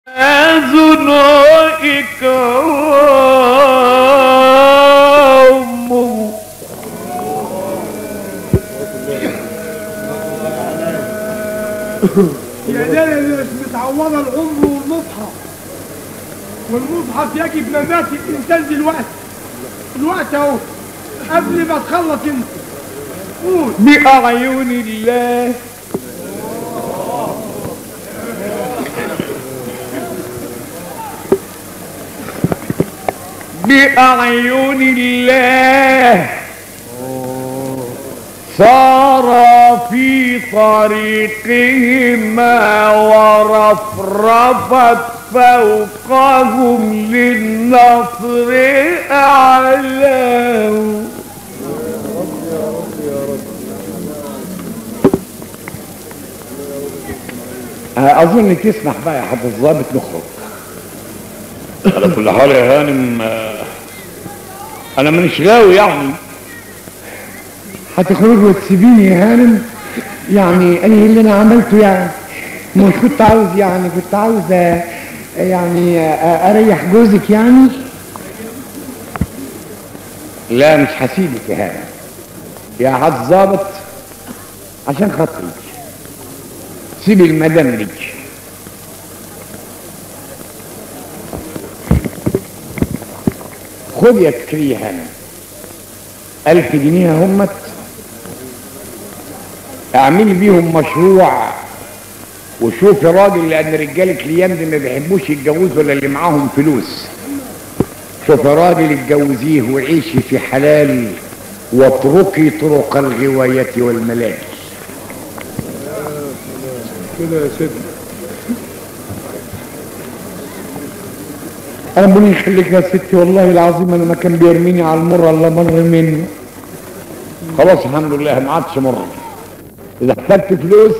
أذنائك وأمه يا ليلة اللي مش متعوضة العمر والمصحف والمصحف يجب ممات الإنسان دلوقتي الوقت أهو قبل ما تخلص أنت قول بأعين الله بأعين الله صار في طريقهما ورفرفت فوقهم للنصر أعلاه اظن تسمح بقى يا حضرة الظابط نخرج على كل حال يا هانم آه، انا مانيش غاوي يعني هتخرجي وتسيبيني يا هانم يعني ايه اللي انا عملته يعني مش كنت عاوز يعني كنت عاوز آه، يعني آه، اريح جوزك يعني لا مش هسيبك يا هانم يا حضرة الظابط عشان خاطري سيبي المدام لك خد يا كريه هانم ألف جنيه همت اعملي بيهم مشروع وشوفي راجل لان رجالك الايام دي ما بيحبوش يتجوزوا الا اللي معاهم فلوس شوفي راجل اتجوزيه وعيشي في حلال واتركي طرق الغواية والملاهي كده يا سيدي ربنا يخليك يا ستي والله العظيم انا ما كان بيرميني على المره الا مر مني خلاص الحمد لله ما عادش مر اذا احتجت فلوس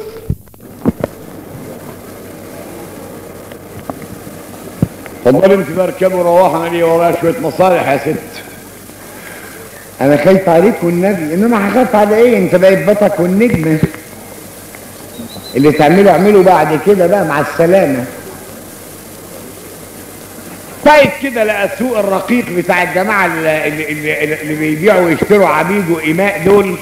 اتفضلي انت بقى اركبي وروحي انا ليا ورايا شويه مصالح يا ست انا خايف عليك والنبي انما هخاف على ايه انت بقيت بطك والنجمه اللي تعمله اعمله بعد كده بقى مع السلامه طيب كده لقى السوق الرقيق بتاع الجماعه اللي, اللي, اللي, اللي بيبيعوا ويشتروا عبيد وإماء دول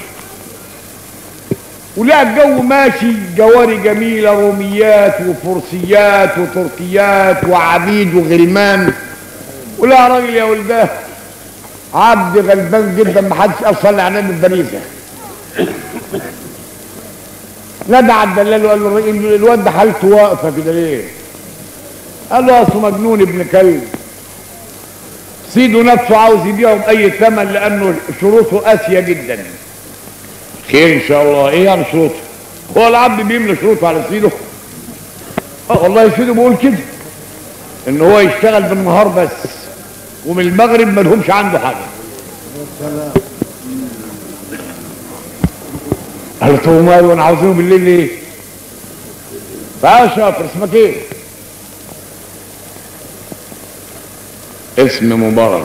ولقى الجو ماشي جواري جميلة روميات وفرسيات وتركيات وعبيد وغلمان ولقى راجل يا ولداه عبد غلبان جدا محدش اصلا على النبي ببريزه نادى على الدلال وقال له الراجل- الواد ده حالته واقفه كده ليه؟ قال له اصله مجنون ابن كلب سيده نفسه عاوز يبيعه باي ثمن لانه شروطه قاسيه جدا خير ان شاء الله ايه يعني شروطه هو العبد بيملى شروطه على سيده اه والله سيده بيقول كده ان هو يشتغل بالنهار بس ومن المغرب ما لهمش عنده حاجه قال له طب وماله وانا عاوزينه بالليل ليه؟ فيا شاطر اسمك ايه؟ اسم مبارك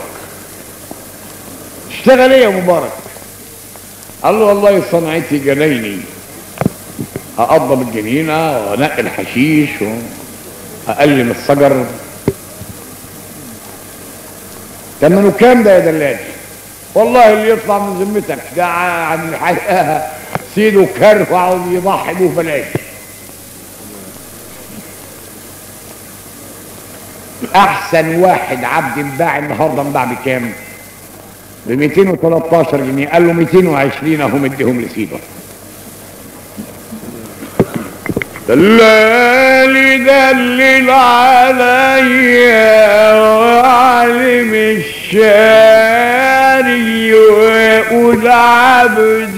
اشتغل ايه يا مبارك قال له والله صنعتي جنايني اقضب الجنينه وانقي الحشيش واقلم الشجر تمنه كام ده يا دلاج والله اللي يطلع من ذمتك ده عن الحقيقه سيده كرف وعاوز يضحي به بلاش احسن واحد عبد انباع النهارده انباع بكام ب 213 جنيه قال له 220 اهو مديهم لسيده دلالي دلل عليا وعلم الشاري ويقول عبد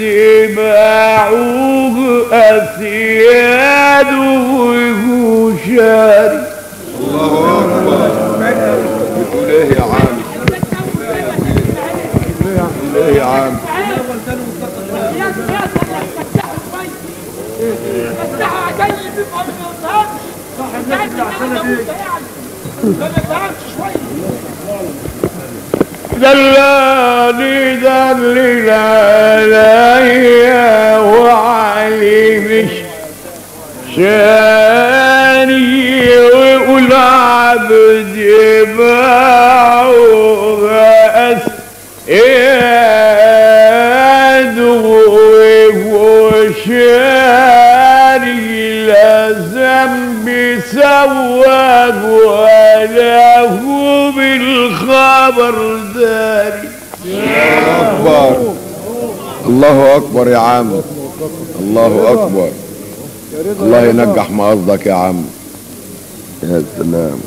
باعوه اسياده وهو شاري بتقول ايه يا عم ايه يا عم دلالي دلل عليا وعلي مش شاني ويقول عبد باعوها أسئاد وشاري لا ذنب سواد ولا هو بالخبر داري أكبر الله أكبر يا عم الله أكبر الله ينجح ما قصدك يا عم يا سلام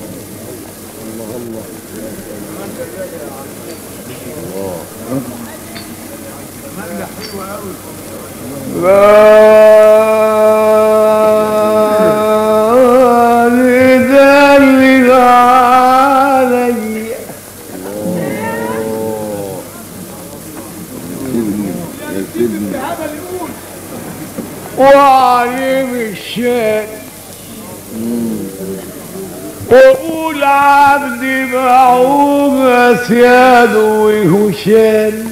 والدلل علي يا سيدنا وعلم الشان وقول عبد معوم اسياد وهشام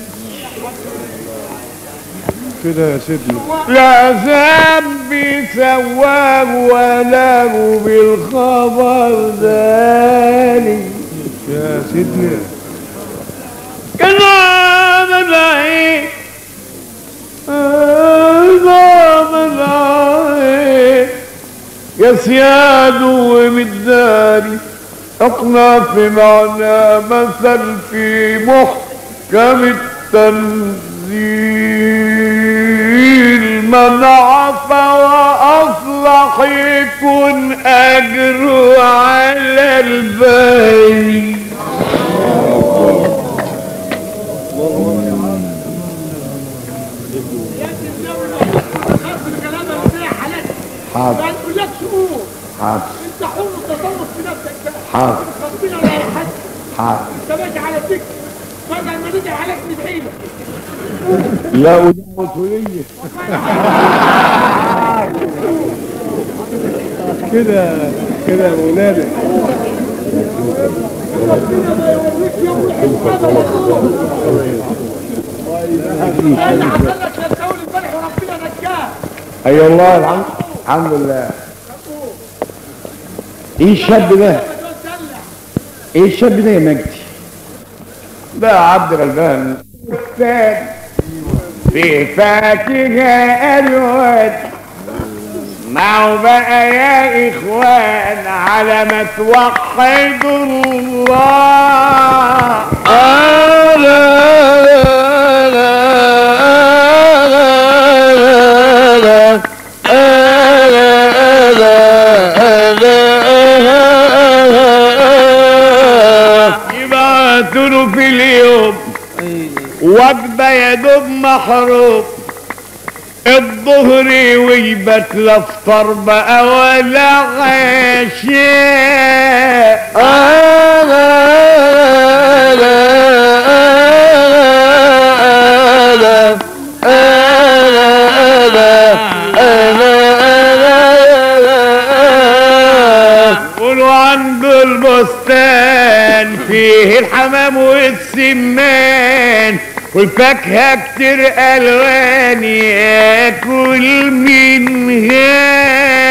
كده يا سيدنا لا ذنب سواه ولا هو بالخبر ذلك يا سيدنا كلام العين كلام العين يا سياد ومداري اقنع في معنى مثل في محكم التنزيل من عفا واصلح يكون اجره على الباقي حاضر ما نقولكش قول حاضر انت حر التصرف في نفسك بقى حاضر ربنا لا يحد حاضر انت ماشي على سكه بدل ما ندعي عليك ندعي لك لا وده مسؤولية كده كده يا مولانا اللي حصل لك يا تقول امبارح وربنا نجاه اي والله الحمد الحمد لله ايه الشاب ده ايه الشاب ده يا مجدي ده عبد الغلبان الثاني في فاكهة الواد معه بقى يا إخوان على ما توحدوا الله يبعتوا له في اليوم وجبة يا دوب محروم الظهر ويبت لفطر بقى ولا غشاء قولوا عنده البستان فيه الحمام والسمان والفاكهة كتير ألوان ياكل منها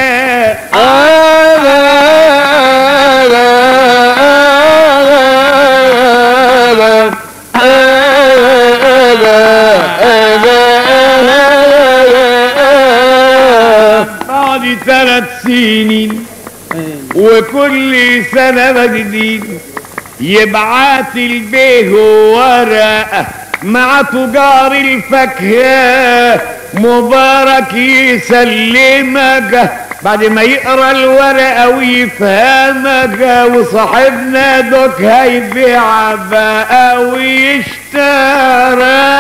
بعد ثلاث سنين وكل سنة مجدين يبعت البيه ورقة مع تجار الفاكهة مبارك يسلمك بعد ما يقرا الورقة ويفهمك وصاحبنا دوك هيبيع بقى ويشترى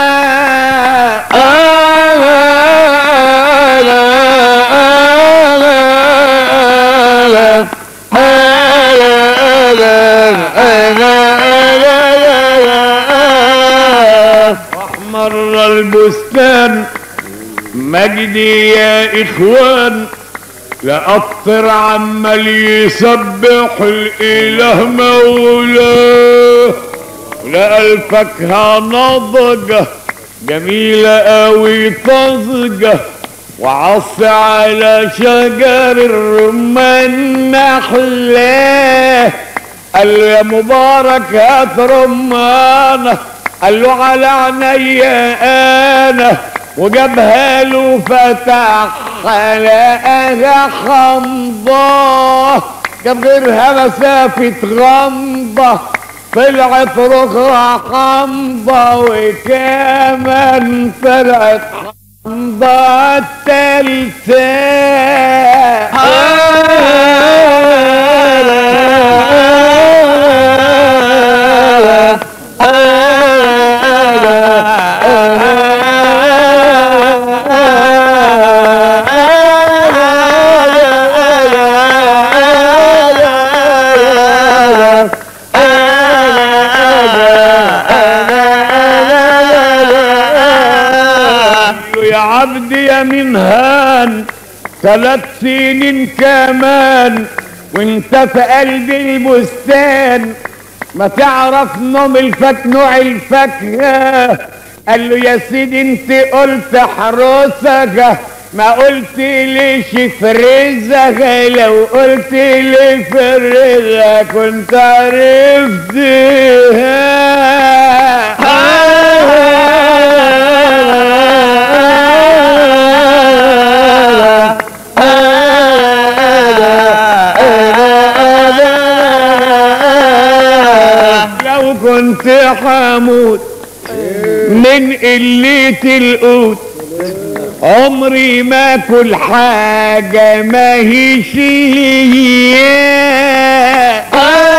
مر البستان مجدي يا اخوان لأطر عمال يسبح الاله مولاه لقى الفاكهة نضجة جميلة قوي طازجة وعص على شجر الرمان نحلاه قال له يا مبارك هات رمانة قال له على عينيا انا وجابها له فتح لقاها حمضة جاب غيرها مسافة غمضة طلعت رخرة حمضة وكمان طلعت حمضة يا عبدي يا من هان ثلاث سنين كمان وانت في قلب البستان ما تعرف نوم الفك نوع الفاكهة قال له يا سيدي انت قلت حروسك ما قلت ليش فرزك لو قلت لي فرزك كنت عرفتها لو كنت حموت من قلة القوت عمري ما كل حاجة ما هيش ليا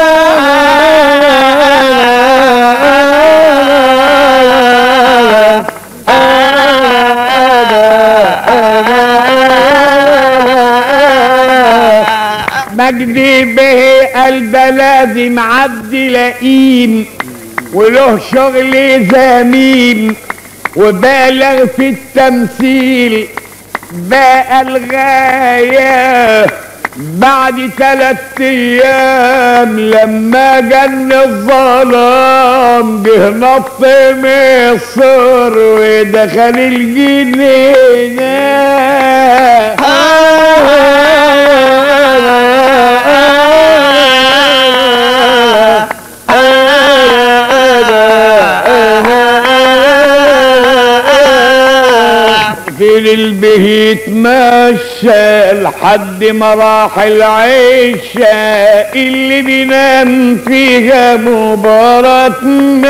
مجدي به قلب لازم عبد لئيم وله شغل زميل وبالغ في التمثيل بقى الغاية بعد ثلاث ايام لما جن الظلام جه نط مصر ودخل الجنينة في للبه يتمشى لحد ما راح العشاء اللي بينام فيها مباراة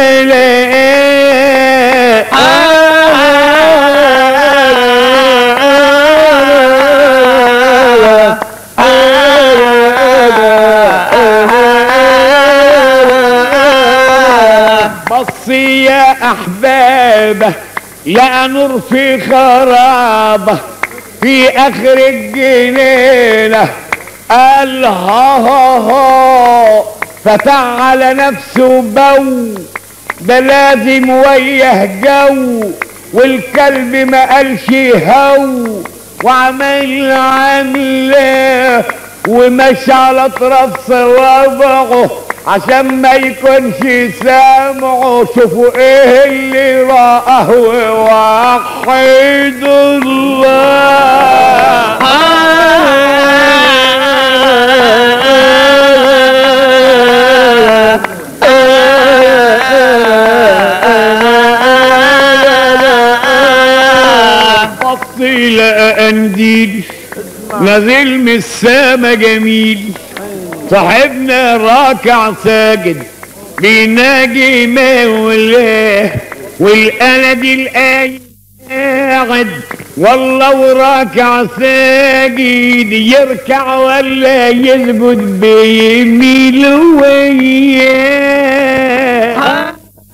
بصي يا احبابه يا نور في خرابه في اخر الجنينه قال ها ها ها فتح على نفسه بو ده لازم وياه جو والكلب ما قالش هو وعمل عمله ومشى على اطراف صوابعه عشان ما يكونش سامعه شوفوا ايه اللي رآه ووحد الله بصي لقى قنديل نازل من السما جميل صاحبنا راكع ساجد بيناجي مولاه والقلد القايد قاعد والله وراكع ساجد يركع ولا يسجد بيميل وياه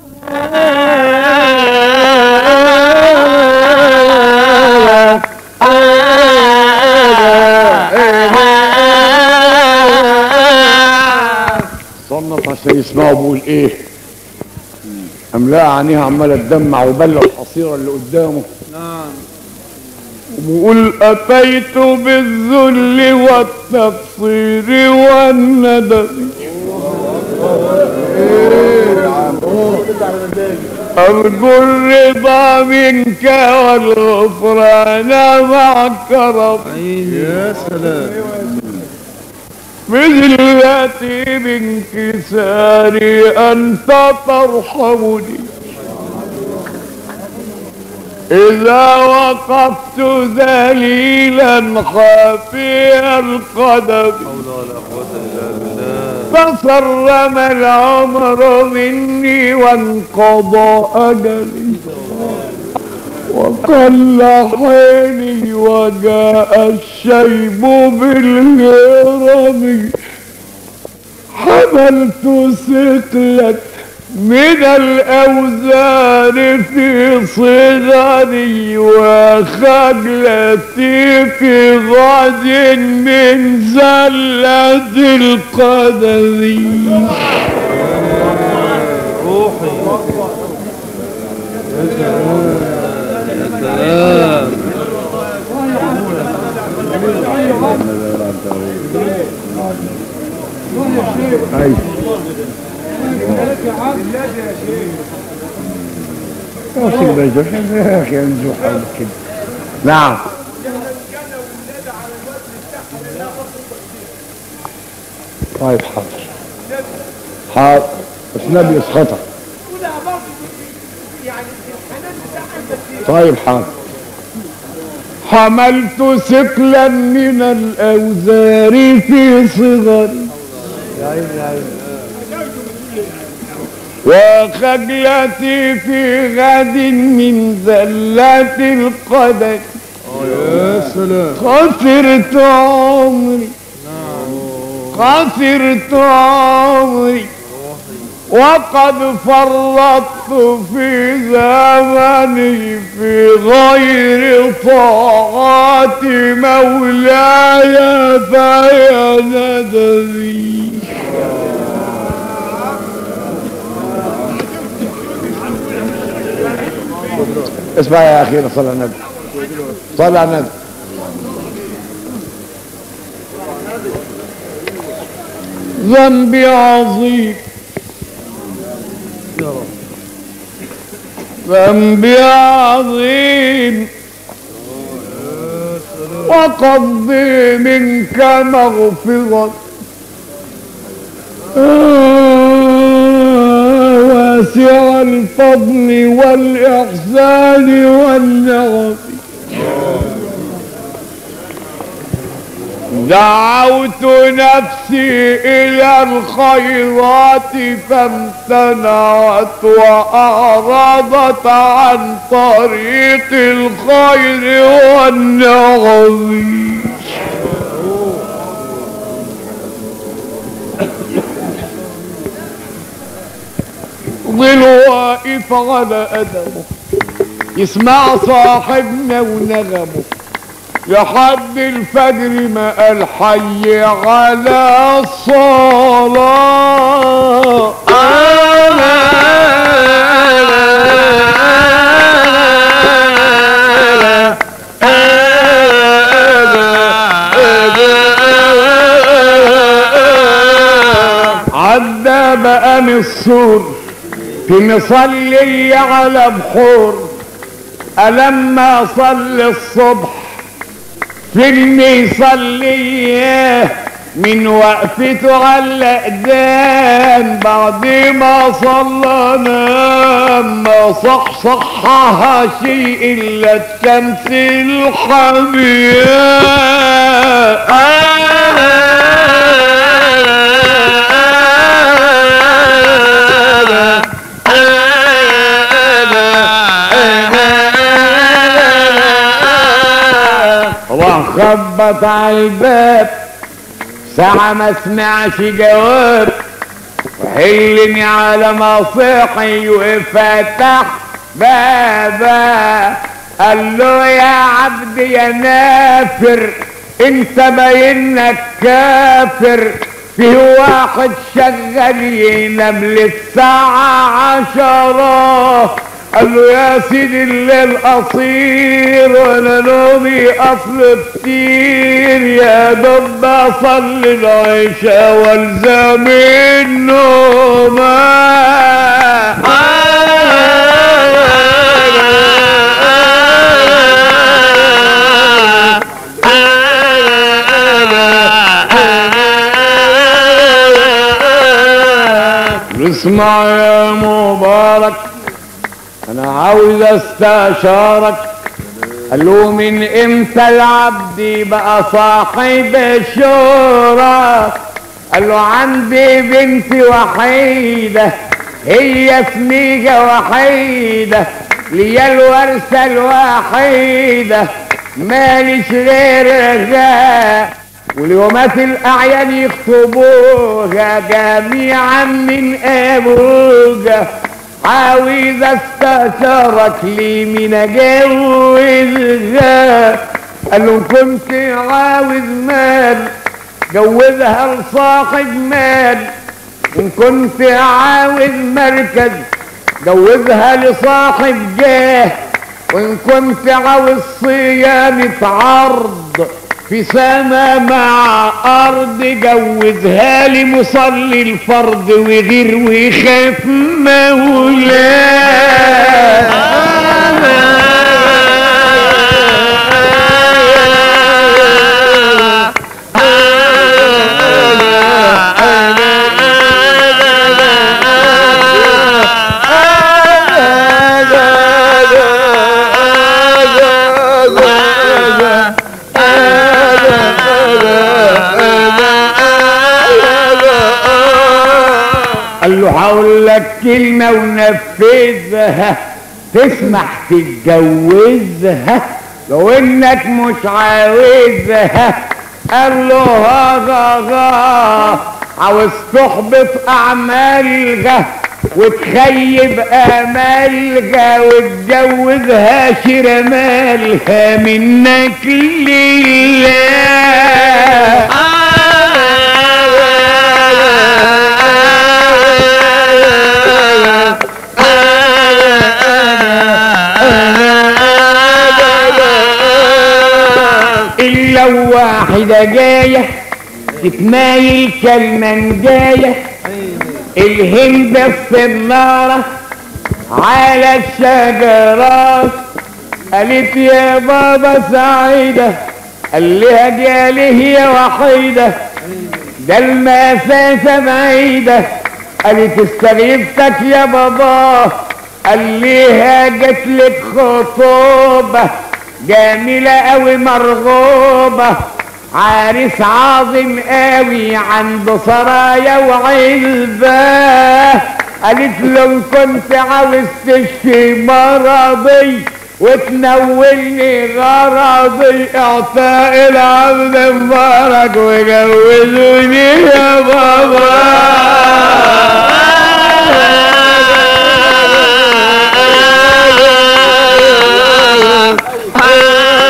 صنف عشان يسمعوا بيقول ايه املاها عينيها عماله تدمع وبلع الحصيره اللي قدامه نعم وبيقول اتيت بالذل والتقصير والندم أرجو الرضا منك والغفران مع الكرم يا سلام بذلتي بانكساري أنت ترحمني إذا وقفت ذليلا خافي القدم فصرم العمر مني وانقضى أجلي وقل حيلي وجاء الشيب بالهرم حملت ثقلا من الأوزار في صغري وخجلتي في غد من زلة القدم امسك بيدك يا اخي انزوح كده نعم طيب حاضر حاضر بس نبي يسخطك طيب حاضر حملت ثقلا من الاوزار في صغري وخجلتي في غد من ذلات القدر يا سلام خسرت عمري خسرت عمري وقد فرطت في زمني في غير طاعات مولاي فيا ندري اسمع يا اخي صلى على النبي صلى على النبي ذنبي عظيم ذنبي عظيم وقضي منك مغفرة آه، واسع الفضل والإحسان والنعم دعوت نفسي إلى الخيرات فامتنعت وأعرضت عن طريق الخير والنعم ظل واقف على أدبه يسمع صاحبنا ونغمه لحد الفجر ما قال حي على الصلاة عدى مقام السور في مصلي على بحور ألما صلي الصبح فيلم يصلي من وقفته على الأقدام بعد ما صلى نام ما صح صحها شيء إلا الشمس الحمياء وخبط على الباب ساعة ما سمعش جواب وحلني على مصيحي وفتح بابا قال له يا عبد يا نافر انت باينك كافر في واحد شغال ينام للساعة عشرة قال له يا سيدي الليل قصير وانا نومي اصل كتير يا دوب اصلي العشاء والزم النوم اسمع يا مبارك انا عاوز استشارك قال له من امتى العبد بقى صاحب الشورى قال له عندي بنت وحيدة هي سميجة وحيدة ليا الورثة الوحيدة ماليش غيرها واليومات الأعيان يخطبوها جميعا من أبوها عاوز استشارك لي من اجوزها قال له كنت عاوز مال جوزها لصاحب مال ان كنت عاوز مركز جوزها لصاحب جاه وان كنت عاوز صيانة عرض في سما مع ارض جوزها لمصلي الفرض وغير ويخاف مولاه قال له هقول لك كلمة ونفذها تسمح تتجوزها لو انك مش عاوزها قال له ها ها عاوز تحبط اعمالها وتخيب امالها وتجوزها شرمالها منك لله إلا واحدة جاية تتمايل كالمنجاية الهند الصنارة على الشجرات قالت يا بابا سعيدة قال لها جالي هي وحيدة ده المسافة بعيدة قالت استغيبتك يا بابا قال ليها جاتلك خطوبة جميلة قوي مرغوبة عريس عظيم قوي عنده سرايا وعزبة قالت له إن كنت عاوز تشفي مرضي وتنولني غرضي اعطاء العبد مبارك وجوزوني يا بابا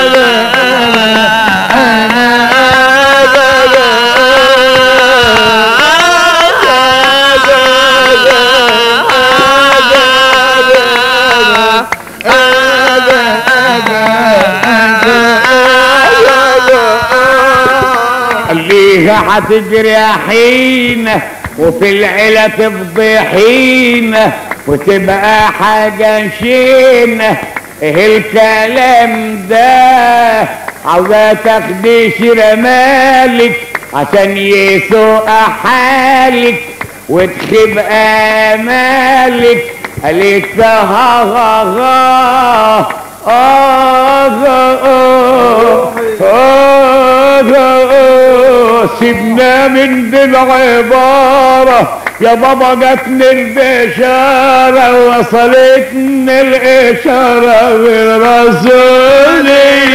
خليها هتجرحين وفي العيلة تفضحين وتبقى حاجة شينة ايه الكلام ده عاوزة تاخدي شرمالك عشان يسوق حالك وتخيب امالك قالت ها ها ها آه آه آه آه سيبنا من دي العبارة يا بابا جاتني البشارة وصلتني الإشارة من رسول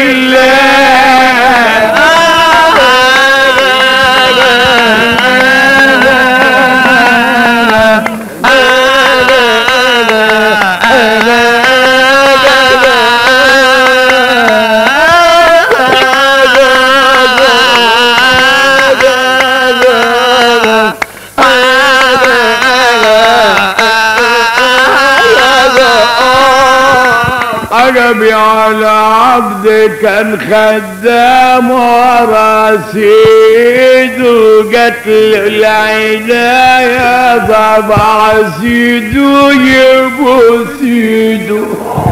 عجبي على عبد كان خدام ورا سيده جت له العناية طبع سيده يبو سيده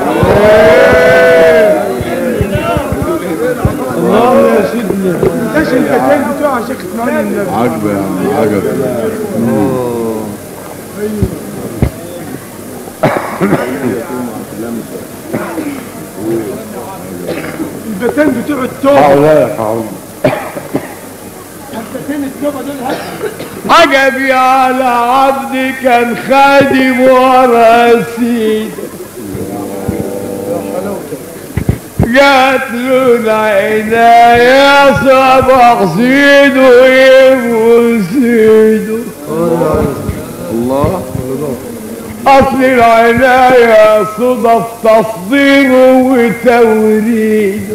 ايش الفتان بتوع شيخ اسماعيل النبي عجبة يا عم عجبة البتين بتوع التوبه هقولها لك هقول البتين التوبه دول هات عجبي على عبد كان خادم ورا سيد جات له العناية صبح زيده يبوس زيده الله أصل العناية صدف تصديره وتوريده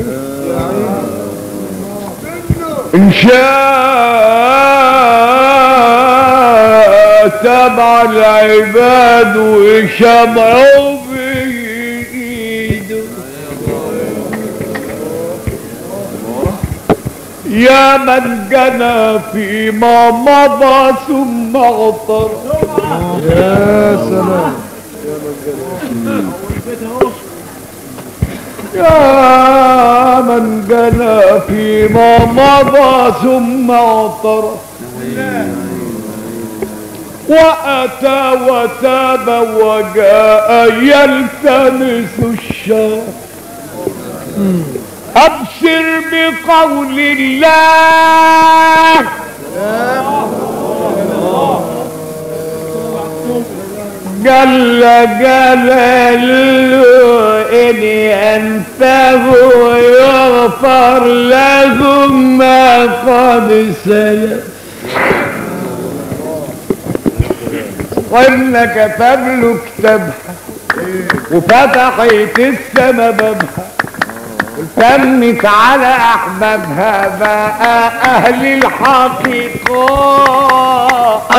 إن شاء تبع العباد وشمعوا بإيده يا من جنى فيما مضى ثم اغتر يا سلام يا من جنى فيما مضى ثم اعترف وأتى وتاب وجاء يلتمس الشر أبشر بقول الله جل جلاله إن أنفه يغفر لهم ما قد سلف وإنك تبلو كتابها وفتحت السما بابها وتمت على أحبابها بقى أهل الحقيقة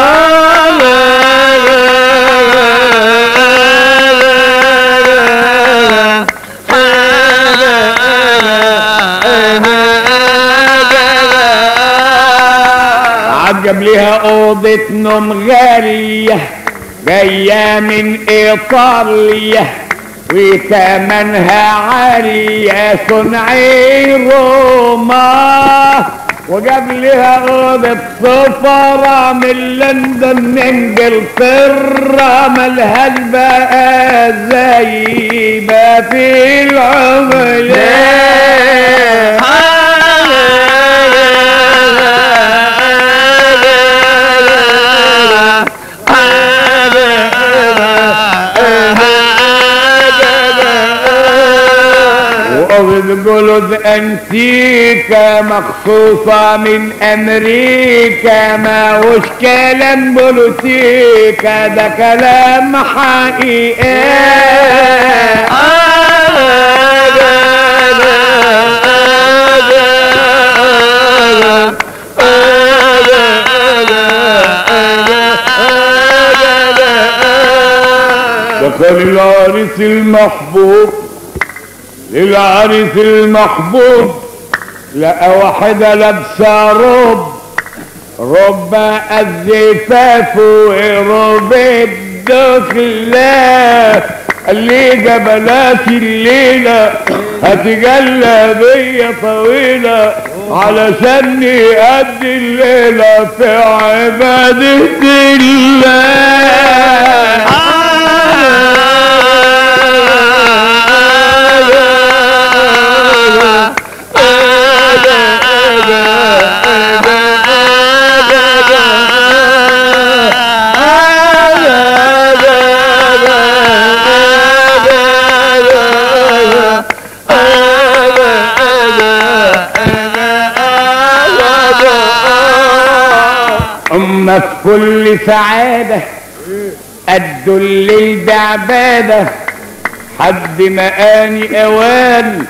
عجب ليها أوضة نوم غالية جاية من إيطاليا وتمنها عالية صنعي روما وجاب لها أوضة سفرة من لندن من انجلترا ملهاش بقى زي ما في العملات وأرض جلد أنتيكا مخصوصة من أمريكا ما وش كلام بوليتيكا ده كلام حقيقي دخل العريس المحبوب للعريس المحبوب لقى واحدة لابسة رب رب الزفاف ورب الدخلة اللي جبلات الليلة هتجلى بيا طويلة علشان نقضي الليلة في عبادة أما في كل سعادة أدوا الليل بعبادة حد ما آني أوان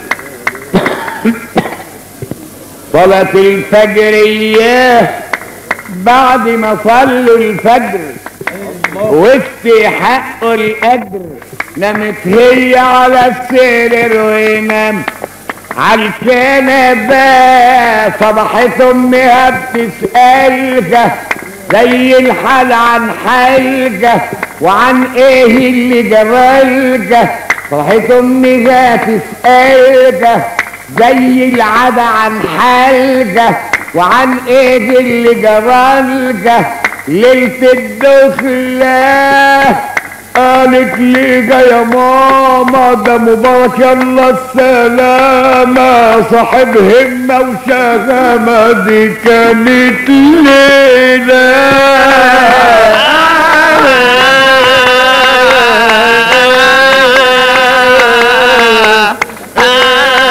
صلاة الفجر إياه بعد ما صلوا الفجر وفي حق الأجر نامت هي على السرير ونام عالكنبة صبحت امها بتسألك زي الحال عن حالك وعن ايه اللي جرالك صبحت امها تسألك زي العادة عن حالك وعن ايه اللي جرالك ليلة الدخلة قالت لي يا ماما ده مبارك يلا السلامة صاحب همة وشهامة دي كانت ليلة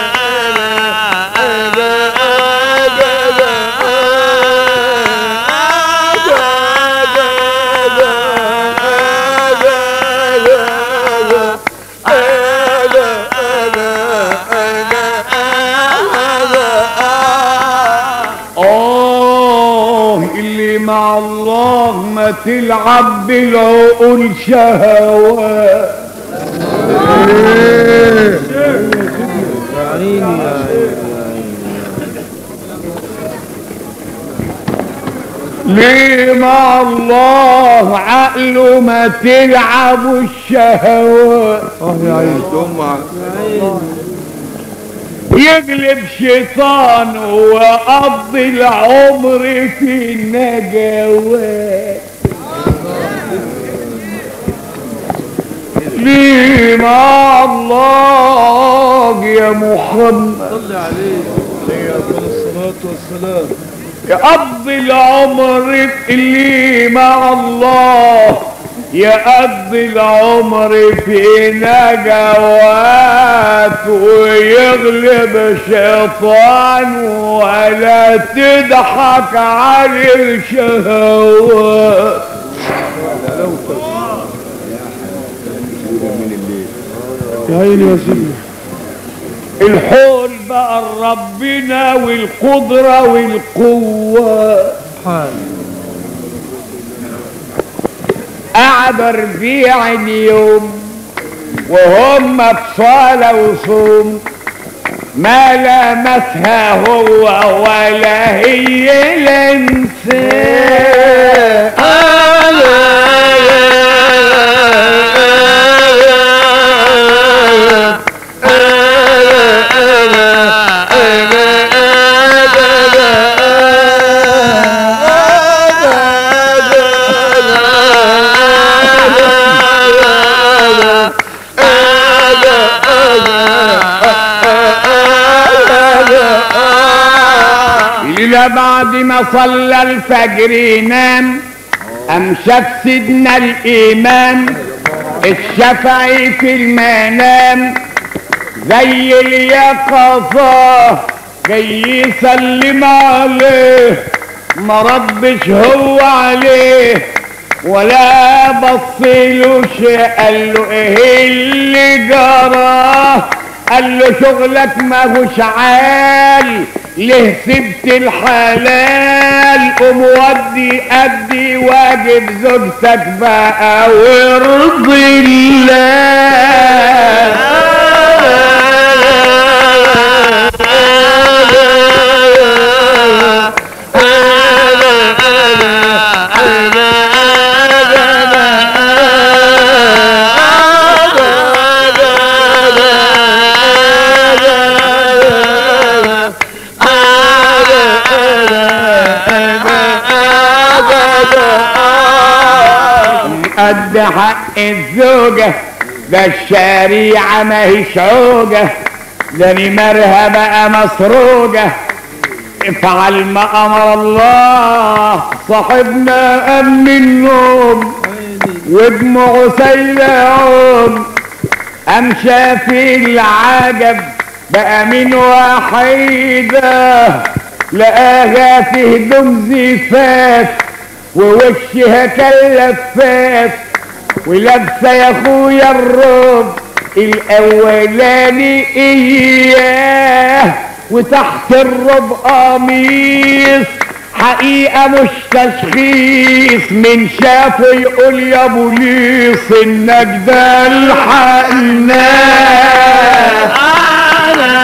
آه اللي مع الله ما تلعب بالعقول شهوات ليه مع الله عقله ما تلعب الشهوات اه يا عين دمع يقلب شيطان وقضي العمر في النجوات ليه مع الله يا محمد صلي عليه عليه افضل الصلاه والسلام يقضي العمر اللي مع الله يقضي العمر في نجوات ويغلب شيطان ولا تضحك على الشهوات يا عيني يا سيدي الحول بقى ربنا والقدرة والقوة حال قعد ربيع يوم وهم بصالة وصوم ما لمسها هو ولا هي لمساه إلى بعد ما صلى الفجر ينام أم شاف سيدنا الإمام الشافعي في المنام زي اليقظة جاي يسلم عليه ما ردش هو عليه ولا بصيلوش قال له ايه اللي جراه قال له شغلك ماهوش عال ليه سبت الحلال قوم ودي ادي واجب زوجتك بقى وارضي قد حق الزوجة ده الشريعة ما هيش عوجة ده نمرها بقى مسروجة افعل ما امر الله صاحبنا قام من النوم ودموعه سيلعون قام شاف العجب بقى من وحيدة لقاها في هدوم زفاف ووشها كاللفاف ولابسه يا اخويا الروب الاولاني اياه وتحت الرب قميص حقيقة مش تشخيص من شافه يقول يا بوليس انك ده الحقناه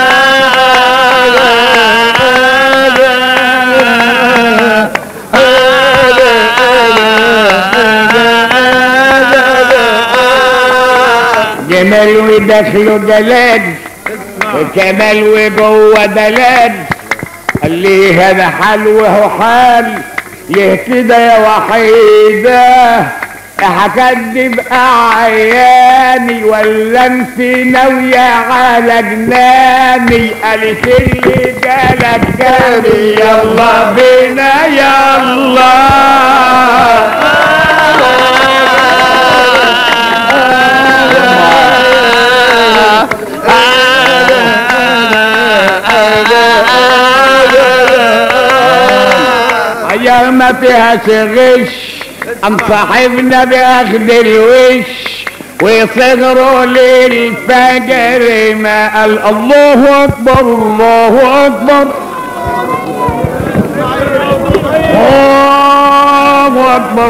جمال ودخله جلال وكمال وجوه دلال قال لي هذا حال وهو حال يهتدى يا وحيدة هكدب اعياني ولا انت ناوية على جناني قالت اللي جالك جاني يلا بينا يلا ما فيها غش ام صاحبنا باخد الوش وصغروا للفجر ما قال الله اكبر الله اكبر الله اكبر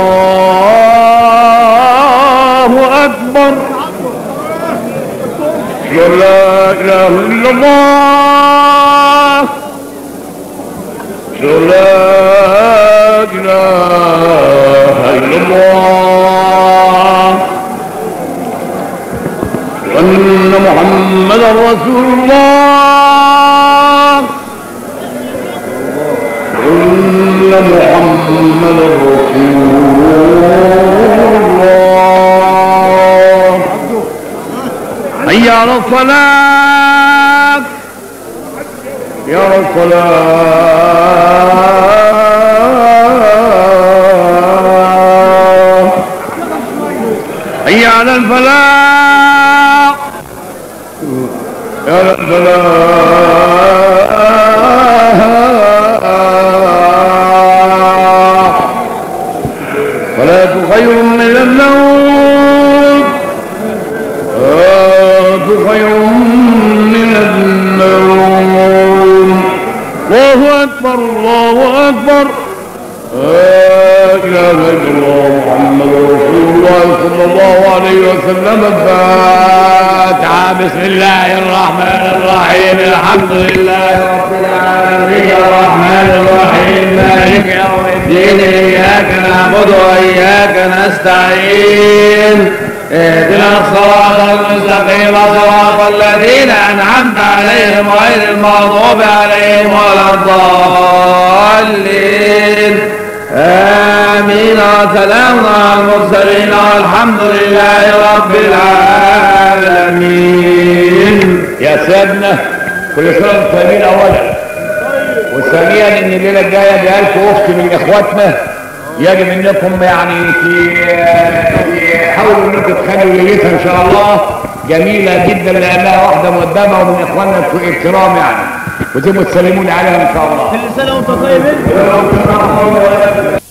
الله اكبر لا اله الا الله لا إله إلا الله وأن محمدا رسول الله وأن محمدا رسول الله حي على الصلاة يا الصلاة حي على الفلاح يا الفلاح صلاة خير من الموت صلاة خير من النوم الله أكبر الله أكبر لا إله إلا الله محمد رسول الله صلى الله عليه وسلم الفاتحة بسم الله الرحمن الرحيم الحمد لله رب العالمين الرحمن الرحيم مالك يوم الدين إياك نعبد وإياك نستعين اهدنا الصراط المستقيم صراط الذين أنعمت عليهم غير المغضوب عليهم ولا الضالين آمين وسلام على المرسلين والحمد لله رب العالمين يا سيدنا كل سنة وانتم طيبين أولا وثانيا ان الليله الجايه جاءلكم اخت من اخواتنا يجب انكم يعني في حاولوا انكم تخلوا ليلتها ان شاء الله جميله جدا لانها واحده مقدمه ومن اخواننا الكرام يعني وتبقوا تسلموا لي عليها ان شاء الله كل سنة وانت طيب يا رب